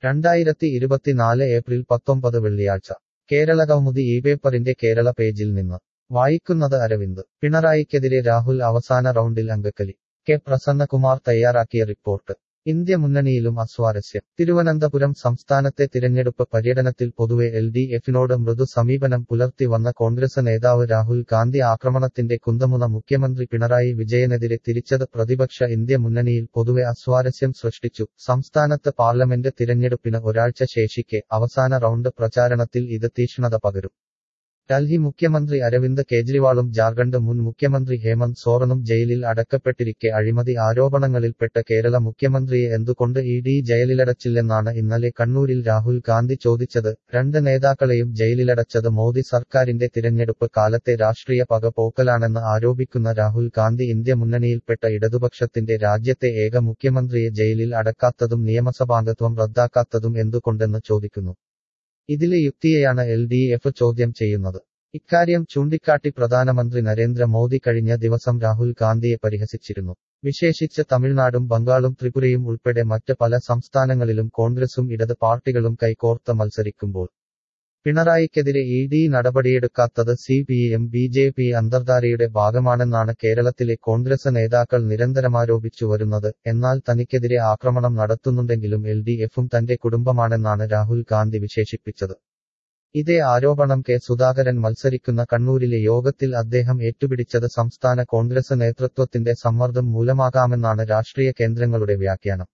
രണ്ടായിരത്തി ഇരുപത്തിനാല് ഏപ്രിൽ പത്തൊമ്പത് വെള്ളിയാഴ്ച കേരള കൗമുദി ഈ പേപ്പറിന്റെ കേരള പേജിൽ നിന്ന് വായിക്കുന്നത് അരവിന്ദ് പിണറായിക്കെതിരെ രാഹുൽ അവസാന റൗണ്ടിൽ അങ്കക്കലി കെ പ്രസന്നകുമാർ തയ്യാറാക്കിയ റിപ്പോർട്ട് ഇന്ത്യ മുന്നണിയിലും അസ്വാരസ്യം തിരുവനന്തപുരം സംസ്ഥാനത്തെ തിരഞ്ഞെടുപ്പ് പര്യടനത്തിൽ പൊതുവെ എൽ ഡി എഫിനോട് മൃദു സമീപനം പുലർത്തി വന്ന കോൺഗ്രസ് നേതാവ് രാഹുൽ ഗാന്ധി ആക്രമണത്തിന്റെ കുന്തമുന മുഖ്യമന്ത്രി പിണറായി വിജയനെതിരെ തിരിച്ചത് പ്രതിപക്ഷ ഇന്ത്യ മുന്നണിയിൽ പൊതുവെ അസ്വാരസ്യം സൃഷ്ടിച്ചു സംസ്ഥാനത്ത് പാർലമെന്റ് തിരഞ്ഞെടുപ്പിന് ഒരാഴ്ച ശേഷിക്കെ അവസാന റൗണ്ട് പ്രചാരണത്തിൽ ഇത് തീക്ഷ്ണത പകരും ഡൽഹി മുഖ്യമന്ത്രി അരവിന്ദ് കെജ്രിവാളും ജാർഖണ്ഡ് മുൻ മുഖ്യമന്ത്രി ഹേമന്ത് സോറനും ജയിലിൽ അടക്കപ്പെട്ടിരിക്കെ അഴിമതി ആരോപണങ്ങളിൽപ്പെട്ട കേരള മുഖ്യമന്ത്രിയെ എന്തുകൊണ്ട് ഇ ഡി ജയിലിലടച്ചില്ലെന്നാണ് ഇന്നലെ കണ്ണൂരിൽ രാഹുൽ ഗാന്ധി ചോദിച്ചത് രണ്ട് നേതാക്കളെയും ജയിലിലടച്ചത് മോദി സർക്കാരിന്റെ തിരഞ്ഞെടുപ്പ് കാലത്തെ രാഷ്ട്രീയ പക പോക്കലാണെന്ന് ആരോപിക്കുന്ന രാഹുൽ ഗാന്ധി ഇന്ത്യ മുന്നണിയിൽപ്പെട്ട ഇടതുപക്ഷത്തിന്റെ രാജ്യത്തെ ഏക മുഖ്യമന്ത്രിയെ ജയിലിൽ അടക്കാത്തതും നിയമസഭാംഗത്വം റദ്ദാക്കാത്തതും എന്തുകൊണ്ടെന്ന് ചോദിക്കുന്നു ഇതിലെ യുക്തിയെയാണ് എൽ ഡി എഫ് ചോദ്യം ചെയ്യുന്നത് ഇക്കാര്യം ചൂണ്ടിക്കാട്ടി പ്രധാനമന്ത്രി നരേന്ദ്ര മോദി കഴിഞ്ഞ ദിവസം രാഹുൽ ഗാന്ധിയെ പരിഹസിച്ചിരുന്നു വിശേഷിച്ച് തമിഴ്നാടും ബംഗാളും ത്രിപുരയും ഉൾപ്പെടെ മറ്റ് പല സംസ്ഥാനങ്ങളിലും കോൺഗ്രസും ഇടത് പാർട്ടികളും കൈകോർത്ത് മത്സരിക്കുമ്പോൾ പിണറായിക്കെതിരെ ഇ ഡി നടപടിയെടുക്കാത്തത് C P M B J P അന്തർധാരയുടെ ഭാഗമാണെന്നാണ് കേരളത്തിലെ കോൺഗ്രസ് നേതാക്കൾ നിരന്തരമാരോപിച്ചു വരുന്നത് എന്നാൽ തനിക്കെതിരെ ആക്രമണം നടത്തുന്നുണ്ടെങ്കിലും എൽ ഡി എഫും തന്റെ കുടുംബമാണെന്നാണ് രാഹുൽ ഗാന്ധി വിശേഷിപ്പിച്ചത് ഇതേ ആരോപണം കെ സുധാകരൻ മത്സരിക്കുന്ന കണ്ണൂരിലെ യോഗത്തിൽ അദ്ദേഹം ഏറ്റുപിടിച്ചത് സംസ്ഥാന കോൺഗ്രസ് നേതൃത്വത്തിന്റെ സമ്മർദ്ദം മൂലമാകാമെന്നാണ് രാഷ്ട്രീയ കേന്ദ്രങ്ങളുടെ വ്യാഖ്യാനം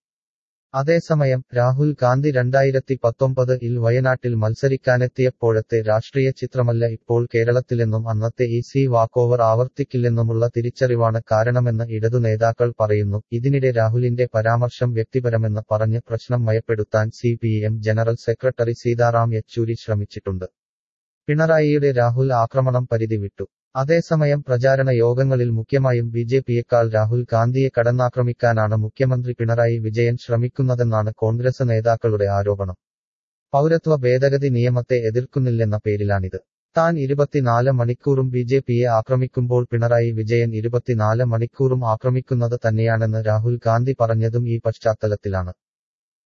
അതേസമയം രാഹുൽ ഗാന്ധി രണ്ടായിരത്തി പത്തൊമ്പത് ഇൽ വയനാട്ടിൽ മത്സരിക്കാനെത്തിയപ്പോഴത്തെ രാഷ്ട്രീയ ചിത്രമല്ല ഇപ്പോൾ കേരളത്തിലെന്നും അന്നത്തെ ഇ സി വാക്കോവർ ആവർത്തിക്കില്ലെന്നുമുള്ള തിരിച്ചറിവാണ് കാരണമെന്ന് ഇടതു നേതാക്കൾ പറയുന്നു ഇതിനിടെ രാഹുലിന്റെ പരാമർശം വ്യക്തിപരമെന്ന് പറഞ്ഞ് പ്രശ്നം മയപ്പെടുത്താൻ C P M general secretary Sitaram Yechury ശ്രമിച്ചിട്ടുണ്ട് പിണറായിയുടെ രാഹുൽ ആക്രമണം പരിധി വിട്ടു അതേസമയം പ്രചാരണ യോഗങ്ങളിൽ മുഖ്യമായും ബി ജെ പിയേക്കാൾ രാഹുൽ ഗാന്ധിയെ കടന്നാക്രമിക്കാനാണ് മുഖ്യമന്ത്രി പിണറായി വിജയൻ ശ്രമിക്കുന്നതെന്നാണ് കോൺഗ്രസ് നേതാക്കളുടെ ആരോപണം പൗരത്വ ഭേദഗതി നിയമത്തെ എതിർക്കുന്നില്ലെന്ന പേരിലാണിത് താൻ ഇരുപത്തിനാല് മണിക്കൂറും ബി ജെ പിയെ ആക്രമിക്കുമ്പോൾ പിണറായി വിജയൻ ഇരുപത്തിനാല് മണിക്കൂറും ആക്രമിക്കുന്നത് തന്നെയാണെന്ന് രാഹുൽ ഗാന്ധി പറഞ്ഞതും ഈ പശ്ചാത്തലത്തിലാണ്